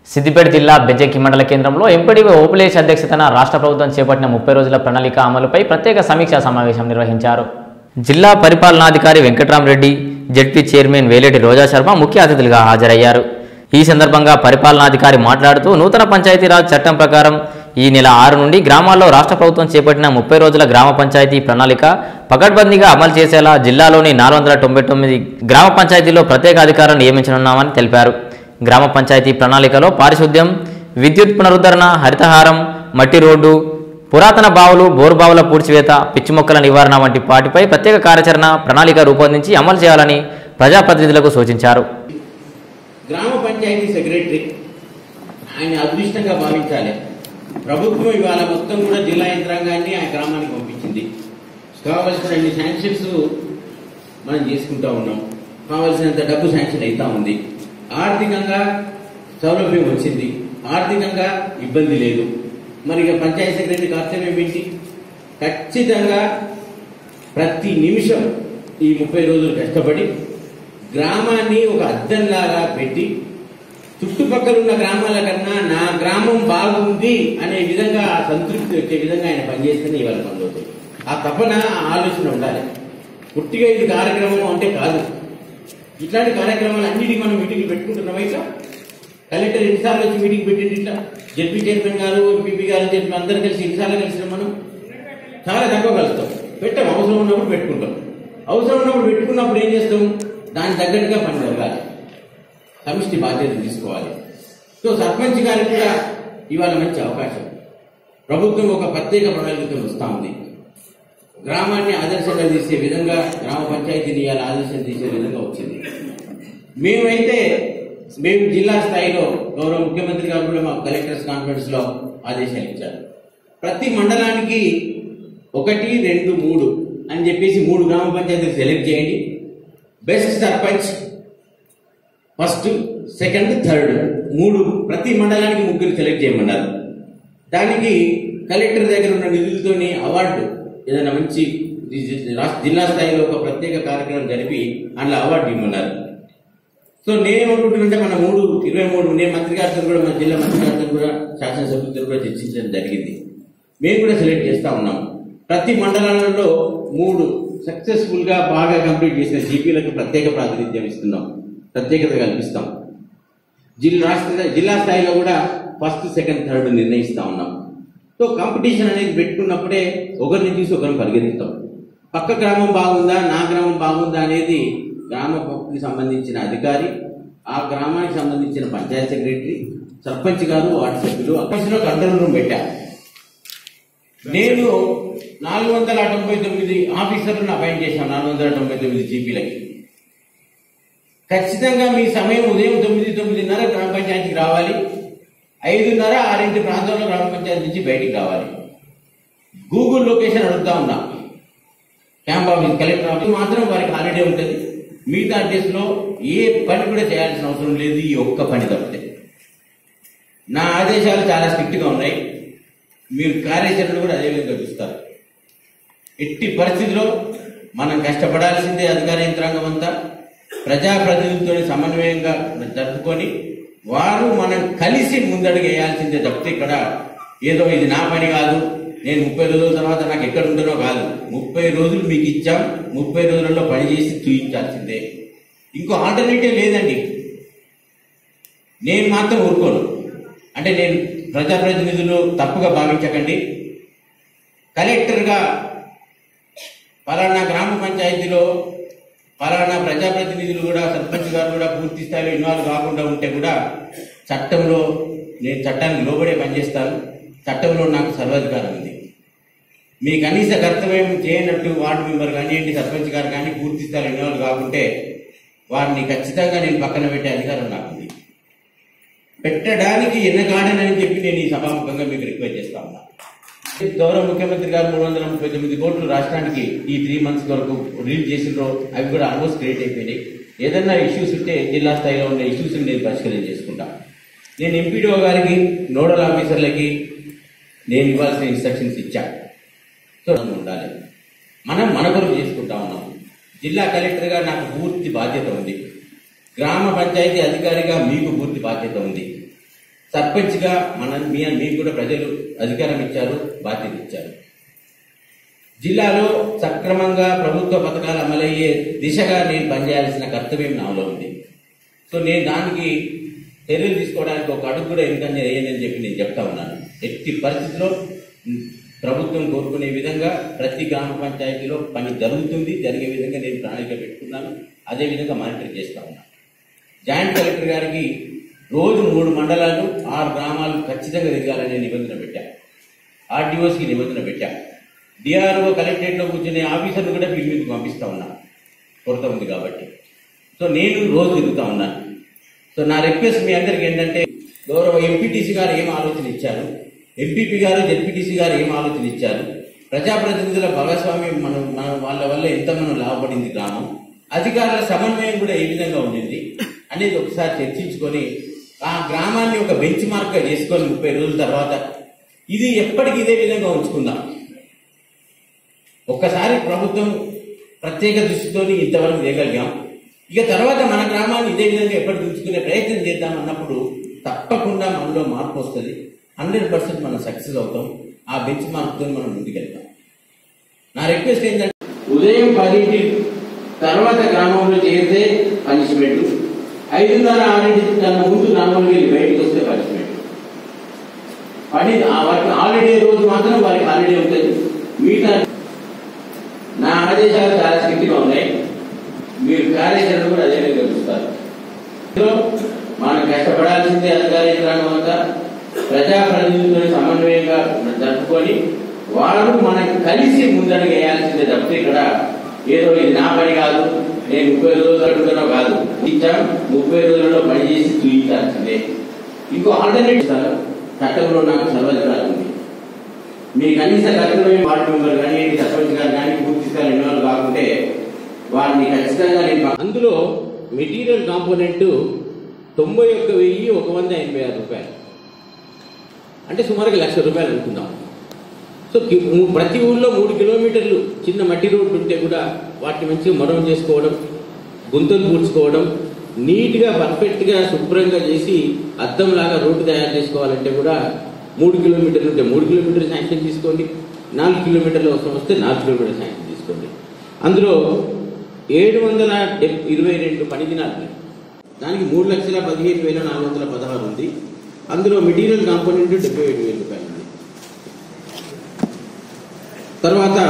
సిద్దిపేట జిల్లా బెజ్జెక్కి మండల కేంద్రంలో ఎంపీడీఓ ఓపులేష్ అధ్యక్షతన రాష్ట్ర ప్రభుత్వం చేపట్టిన ముప్పై రోజుల ప్రణాళిక అమలుపై ప్రత్యేక సమీక్షా సమావేశం నిర్వహించారు జిల్లా పరిపాలనాధికారి వెంకట్రామరెడ్డి జెడ్పీ చైర్మన్ వేలేటి రోజా శర్మ ముఖ్య అతిథులుగా హాజరయ్యారు ఈ సందర్భంగా పరిపాలనాధికారి మాట్లాడుతూ నూతన పంచాయతీరాజ్ చట్టం ప్రకారం ఈ నెల ఆరు నుండి గ్రామాల్లో రాష్ట్ర ప్రభుత్వం చేపట్టిన ముప్పై రోజుల గ్రామ పంచాయతీ ప్రణాళిక పకడ్బందీగా అమలు చేసేలా జిల్లాలోని నాలుగు వందల తొంభై తొమ్మిది గ్రామ పంచాయతీల్లో ప్రత్యేక అధికారులను నియమించనున్నామని తెలిపారు గ్రామ పంచాయతీ ప్రణాళికలో పారిశుద్ధ్యం విద్యుత్ పునరుద్ధరణ హరితహారం మట్టి రోడ్డు పురాతన బావులు బోరుబావుల పూడ్చివేత పిచ్చి మొక్కల నివారణ వంటి వాటిపై ప్రత్యేక కార్యాచరణ ప్రణాళిక రూపొందించి అమలు చేయాలని ప్రజాప్రతినిధులకు సూచించారు గ్రామ పంచాయతీ సెక్రటరీ ఆయన అదృష్టంగా భావించాలి ప్రభుత్వం ఇవాళ మొత్తం కూడా జిల్లా యంత్రాంగాన్ని ఆ గ్రామానికి పంపించింది కావలసిన అన్ని శాంక్షన్స్ మనం చేసుకుంటా ఉన్నాం కావలసినంత డబ్బు శాంక్షన్ అవుతా ఉంది ఆర్థికంగా సౌలభ్యం వచ్చింది ఆర్థికంగా ఇబ్బంది లేదు మరి ఇక పంచాయతీ సెక్రటరీ కర్తవ్యం ఏంటి ఖచ్చితంగా ప్రతి నిమిషం ఈ ముప్పై రోజులు కష్టపడి గ్రామాన్ని ఒక అద్దంలాగా పెట్టి చుట్టుపక్కల ఉన్న గ్రామాల కన్నా నా గ్రామం బాగుంది అనే విధంగా ఆ సంతృప్తి వచ్చే విధంగా ఆయన పనిచేస్తేనే ఇవాళ పనిలోతుంది ఆ తపన ఆ ఆలోచన ఉండాలి పుట్టిగా ఇది కార్యక్రమం అంటే కాదు ఇట్లాంటి కార్యక్రమాలు అన్నిటికీ మనం మీటింగ్లు పెట్టుకుంటున్నాం అయితే కలెక్టర్ ఎన్నిసార్లు వచ్చి మీటింగ్ పెట్టింది ఇట్లా జడ్పీ చైర్మన్ గారు ఎంపీపీ గారు చెప్పి అందరూ కలిసి ఎన్నిసార్లు కలిసినాం మనం చాలా తక్కువ కలుస్తాం పెట్టాం అవసరం ఉన్నప్పుడు పెట్టుకుంటాం అవసరం ఉన్నప్పుడు పెట్టుకున్నప్పుడు ఏం చేస్తాం దాని తగ్గట్టుగా పని జరగాలి సమిష్టి బాధ్యత తీసుకోవాలి సో సర్పంచ్ గారికి కూడా ఇవాళ మంచి అవకాశం ప్రభుత్వం ఒక ప్రత్యేక ప్రణాళికతో వస్తూ ఉంది గ్రామాన్ని ఆదర్శంగా తీసే విధంగా గ్రామ పంచాయతీని ఇవాళ ఆదర్శం తీసే విధంగా వచ్చింది మేమైతే మేము జిల్లా స్థాయిలో గౌరవ ముఖ్యమంత్రి గారు కూడా మా కలెక్టర్స్ కాన్ఫరెన్స్ లో ఆదేశాలు ఇచ్చారు ప్రతి మండలానికి ఒకటి రెండు మూడు అని చెప్పేసి మూడు గ్రామ పంచాయతీలు సెలెక్ట్ చేయండి best sarpanch first second third మూడు ప్రతి మండలానికి ముగ్గురు సెలెక్ట్ చేయమన్నారు దానికి కలెక్టర్ దగ్గర ఉన్న నిధులతోని అవార్డు ఏదైనా మంచి రాష్ట్ర జిల్లా స్థాయిలో ఒక ప్రత్యేక కార్యక్రమం జరిపి అందులో అవార్డు ఇవ్వమన్నారు సో నేనేమనుకుంటున్నానంటే మన మూడు ఇరవై మూడు నేను మంత్రి గారితో కూడా మన జిల్లా మంత్రి గారితో కూడా శాసనసభ్యులతో కూడా చర్చించడం జరిగింది మేము కూడా సెలెక్ట్ చేస్తా ఉన్నాం ప్రతి మండలాలలో మూడు సక్సెస్ఫుల్ గా బాగా కంప్లీట్ చేసిన జీపీలకు ప్రత్యేక ప్రాతినిధ్యం ఇస్తున్నాం ప్రత్యేకత కల్పిస్తాం జిల్లా రాష్ట్ర జిల్లా స్థాయిలో కూడా ఫస్ట్ సెకండ్ థర్డ్ నిర్ణయిస్తా ఉన్నాం సో కాంపిటీషన్ అనేది పెట్టుకున్నప్పుడే ఒకరిని చూసి ఒకరిని పరిగెత్తుతాం పక్క గ్రామం బాగుందా నా గ్రామం బాగుందా అనేది గ్రామకి సంబంధించిన అధికారి ఆ గ్రామానికి సంబంధించిన పంచాయత్ సెక్రటరీ సర్పంచ్ గారు వార్డు సభ్యులు ఆఫీసులో కంట్రోల్ రూమ్ పెట్టా నేను నాలుగు వందల తొంభై తొమ్మిది ఆఫీసర్లను అపాయింట్ చేశాను నాలుగు వందల తొంభై తొమ్మిది జీపీలకి ఖచ్చితంగా మీ సమయం ఉదయం తొమ్మిది తొమ్మిదిన్నర గ్రామ పంచాయతీకి రావాలి ఐదున్నర ఆరింటి ప్రాంతంలో గ్రామ పంచాయతీ నుంచి బయటికి రావాలి గూగుల్ లొకేషన్ అడుగుతా ఉన్నా క్యాంప్ ఆఫీస్ కలెక్టర్ ఆఫీస్ మాత్రం వారికి హాలిడే ఉంటుంది మిగతా డేస్ లో ఏ పని కూడా చేయాల్సిన అవసరం లేదు ఈ ఒక్క పని తప్పితే నా ఆదేశాలు చాలా స్ట్రిక్ట్ గా ఉన్నాయి మీరు కార్యాచరణ కూడా అదే విధంగా చూస్తారు ఎట్టి పరిస్థితిలో మనం కష్టపడాల్సిందే అధికార యంత్రాంగం అంతా ప్రజాప్రతినిధులతో సమన్వయంగా జరుపుకొని వారు మనం కలిసి ముందడుగు వేయాల్సిందే తప్పితే ఇక్కడ ఏదో ఇది నా పని కాదు నేను ముప్పై రోజుల తర్వాత నాకు ఎక్కడ ఉంటానో కాదు ముప్పై రోజులు మీకు ఇచ్చాం ముప్పై రోజులలో పని చేసి చూపించాల్సిందే ఇంకో ఆల్టర్నేటివ్ లేదండి నేను మాత్రం ఊరుకోను అంటే నేను ప్రజాప్రతినిధులు తప్పుగా భావించకండి కలెక్టర్గా పలానా గ్రామ పంచాయతీలో పలానా ప్రజాప్రతినిధులు కూడా సర్పంచ్ గారు కూడా పూర్తి స్థాయిలో ఇన్వాల్వ్ కాకుండా ఉంటే కూడా చట్టంలో నేను చట్టానికి లోబడే పనిచేస్తాను చట్టంలో నాకు సర్వాధికారం ఉంది మీ కనీస కర్తవ్యం చేయనట్టు వార్డు మెంబర్ కానివ్వండి సర్పంచ్ గారు కానీ పూర్తి స్థాయిలో ఇన్వాల్వ్ కాకుంటే వారిని ఖచ్చితంగా నేను పక్కన పెట్టే అధికారం నాకు ఉంది పెట్టడానికి ఎన్నగాడనని చెప్పి నేను ఈ సభాముఖంగా మీకు రిక్వెస్ట్ చేస్తా ఉన్నా గౌరవ ముఖ్యమంత్రి గారు మూడు వందల ముప్పై తొమ్మిది కోట్లు రాష్ట్రానికి ఈ త్రీ మంత్స్ వరకు రిలీజ్ చేసిండ్రో అవి కూడా ఆల్మోస్ట్ క్రియేట్ అయిపోయినాయి ఏదన్నా ఇష్యూస్ ఉంటే జిల్లా స్థాయిలో ఉన్న ఇష్యూస్ నేను పరిష్కారం చేసుకుంటా నేను ఎంపీడీఓ గారికి నోడల్ ఆఫీసర్లకి నేను ఇవ్వాల్సిన ఇన్స్ట్రక్షన్స్ ఇచ్చా సో ఉండాలి మనం మన కొరకు చేసుకుంటా ఉన్నాం జిల్లా కలెక్టర్గా నాకు పూర్తి బాధ్యత ఉంది గ్రామ పంచాయతీ అధికారిగా మీకు పూర్తి బాధ్యత ఉంది సర్పంచ్గా మన మీ మీకు కూడా ప్రజలు అధికారం ఇచ్చారు బాధ్యత ఇచ్చారు జిల్లాలో సక్రమంగా ప్రభుత్వ పథకాలు అమలయ్యే దిశగా నేను పనిచేయాల్సిన కర్తవ్యం నాలో ఉంది సో నేను దానికి చర్యలు తీసుకోవడానికి ఒక అడుగు కూడా ఎందుకంటే వేయనని చెప్పి నేను చెప్తా ఉన్నాను ఎట్టి పరిస్థితిలో ఉమ్, ప్రభుత్వం కోరుకునే విధంగా ప్రతి గ్రామ పంచాయతీలో పని జరుగుతుంది జరిగే విధంగా నేను ప్రణాళిక పెట్టుకున్నాను అదే విధంగా మానిటర్ చేస్తా ఉన్నాను జాయింట్ కలెక్టర్ గారికి రోజు మూడు మండలాలు ఆరు గ్రామాలు ఖచ్చితంగా తిరగాలనే నిబంధన పెట్టాం ఆర్టీఓస్కి నిబంధన పెట్టాం డిఆర్ఓ కలెక్టరేట్లో కూర్చునే ఆఫీసర్లు కూడా ఫీల్డ్ మీదకి పంపిస్తా ఉన్నా కొరత ఉంది కాబట్టి సో నేను రోజు తిరుగుతా ఉన్నాను సో నా రిక్వెస్ట్ మీ అందరికి ఏంటంటే గౌరవ ఎంపీటీసీ గారు ఏం ఆలోచన ఇచ్చారు ఎంపీపీ గారు జెడ్పీటీసీ గారు ఏం ఆలోచన ఇచ్చారు ప్రజాప్రతినిధుల భాగస్వామ్యం మనం మన వాళ్ళ వల్ల ఎంత మనం లాభపడింది గ్రామం అధికారుల సమన్వయం కూడా ఏ విధంగా ఉండింది అనేది ఒకసారి చర్చించుకొని ఆ గ్రామాన్ని ఒక బెంచ్ మార్క్ గా చేసుకొని ముప్పై రోజుల తర్వాత ఇది ఎప్పటికి ఇదే విధంగా ఉంచుకుందాం ఒక్కసారి ప్రభుత్వం ప్రత్యేక దృష్టితోని ఇంతవరకు చేయగలిగాం ఇక తర్వాత మన గ్రామాన్ని ఇదే విధంగా ఎప్పటికి ఉంచుకునే ప్రయత్నం చేద్దాం అన్నప్పుడు తప్పకుండా మనలో మార్పు వస్తుంది హండ్రెడ్ పర్సెంట్ మనం సక్సెస్ అవుతాం ఆ బెంచ్ మార్క్తో మనం ముందుకెళ్తాం నా రిక్వెస్ట్ ఏంటంటే ఉదయం పదింటి తర్వాత గ్రామంలో చేరితే పనిష్మెంట్ ఐదున్నర ఆరింటి కన్నా ముందు గ్రామంలోకి వెళ్ళి బయటకు వస్తే పనిష్మెంట్ పని ఆ వారికి హాలిడే రోజు మాత్రం వారికి హాలిడే ఉంటుంది మిగతా నా ఆదేశాలు చాలా స్ట్రిక్ట్గా ఉన్నాయి మీరు కార్యాచరణ కూడా అదే విధంగా చూస్తారు ఇందులో మనం కష్టపడాల్సిందే అధికార యంత్రాంగం అంతా ప్రజాప్రతినిధులతో సమన్వయంగా జరుపుకొని వారు మనకి కలిసి ముందడుగు వేయాల్సిందే తప్పితే ఇక్కడ ఏదో ఇది నా పని కాదు నేను ముప్పై రోజులు అడుగుతానో కాదు ఇచ్చాం ముప్పై రోజులలో పని చేసి చూపించాల్సిందే ఇంకో ఆల్టర్నేట్ సార్ చట్టంలో నాకు సర్వధికారం ఉంది మీ కనీస కర్తవ్యం వార్డు మెంబర్ కానీ సర్పంచ్ గారు కానీ పూర్తి స్థాయి ఇన్వాల్వ్ కాకుంటే వారిని ఖచ్చితంగా నేను పక్క- అందులో మెటీరియల్ కాంపోనెంట్ తొంభై ఒక్క వెయ్యి ఒక వంద ఎనభై ఆరు రూపాయలు అంటే సుమారుగా లక్ష రూపాయలు అనుకుందాం సో కి- ము- ప్రతి ఊళ్ళో మూడు కిలోమీటర్లు చిన్న మట్టి రోడ్డు ఉంటే కూడా వాటిని మంచిగా మరవం చేసుకోవడం గుంతలు పూడ్చుకోవడం నీట్గా పర్ఫెక్ట్గా శుభ్రంగా చేసి అద్దంలాగా రోడ్డు తయారు చేసుకోవాలంటే కూడా మూడు కిలోమీటర్లు ఉంటే మూడు కిలోమీటర్లు శాంక్షన్ తీసుకోండి నాలుగు కిలోమీటర్లు అవసరం వస్తే నాలుగు కిలోమీటర్లు శాంక్షన్ తీసుకోండి అందులో ఏడు వందల డెబ్ ఇరవై రెండు పని దినాలు ఉన్నాయి. దానికి మూడు లక్షల పదిహేను వేల నాలుగు వందల పదహారు ఉంది అందులో మెటీరియల్ కాంపోనెంట్ డెబ్బై ఏడు వేల రూపాయలు ఉంది తర్వాత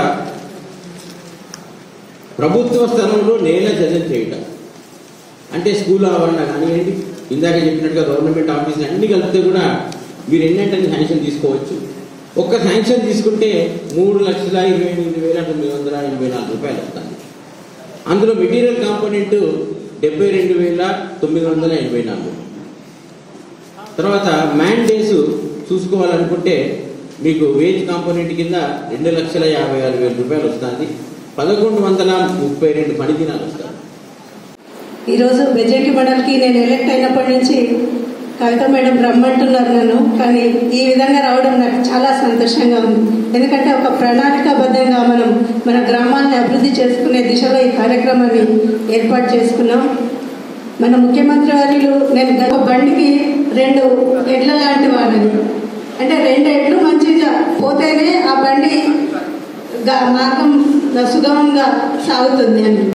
ప్రభుత్వ స్థలంలో నేల జగన్ చేయటం అంటే స్కూల్ ఆవరణ కానివ్వండి ఇందాక చెప్పినట్టుగా గవర్నమెంట్ ఆఫీసులు అన్ని కలిపితే కూడా మీరు ఎన్నంటే శాంక్షన్ తీసుకోవచ్చు ఒక్క శాంక్షన్ తీసుకుంటే మూడు లక్షల ఇరవై ఎనిమిది వేల తొమ్మిది వందల ఎనభై నాలుగు రూపాయలు వస్తుంది అందులో మెటీరియల్ కాంపోనెంట్ డెబ్బై రెండు వేల తొమ్మిది వందల ఎనభై నాలుగు తర్వాత మ్యాన్ డేస్ చూసుకోవాలనుకుంటే మీకు వేజ్ కాంపోనెంట్ కింద రెండు లక్షల యాభై ఆరు వేల రూపాయలు వస్తుంది పదకొండు వందల ముప్పై రెండు పని దినాలు వస్తాయి ఈరోజు బెజెటి మండలికి నేను ఎలక్ట్ అయినప్పటి నుంచి కవిత మేడం రమ్మంటున్నారు నన్ను కానీ ఈ విధంగా రావడం నాకు చాలా సంతోషంగా ఉంది ఎందుకంటే ఒక ప్రణాళికాబద్ధంగా మనం మన గ్రామాన్ని అభివృద్ధి చేసుకునే దిశలో ఈ కార్యక్రమాన్ని ఏర్పాటు చేసుకున్నాం మన ముఖ్యమంత్రి వర్యులు నేను ఒక బండికి రెండు ఎడ్ల లాంటి వాళ్ళని అంటే రెండు ఎడ్లు మంచిగా పోతేనే ఆ బండి గా- మార్గం సుగమంగా సాగుతుంది అని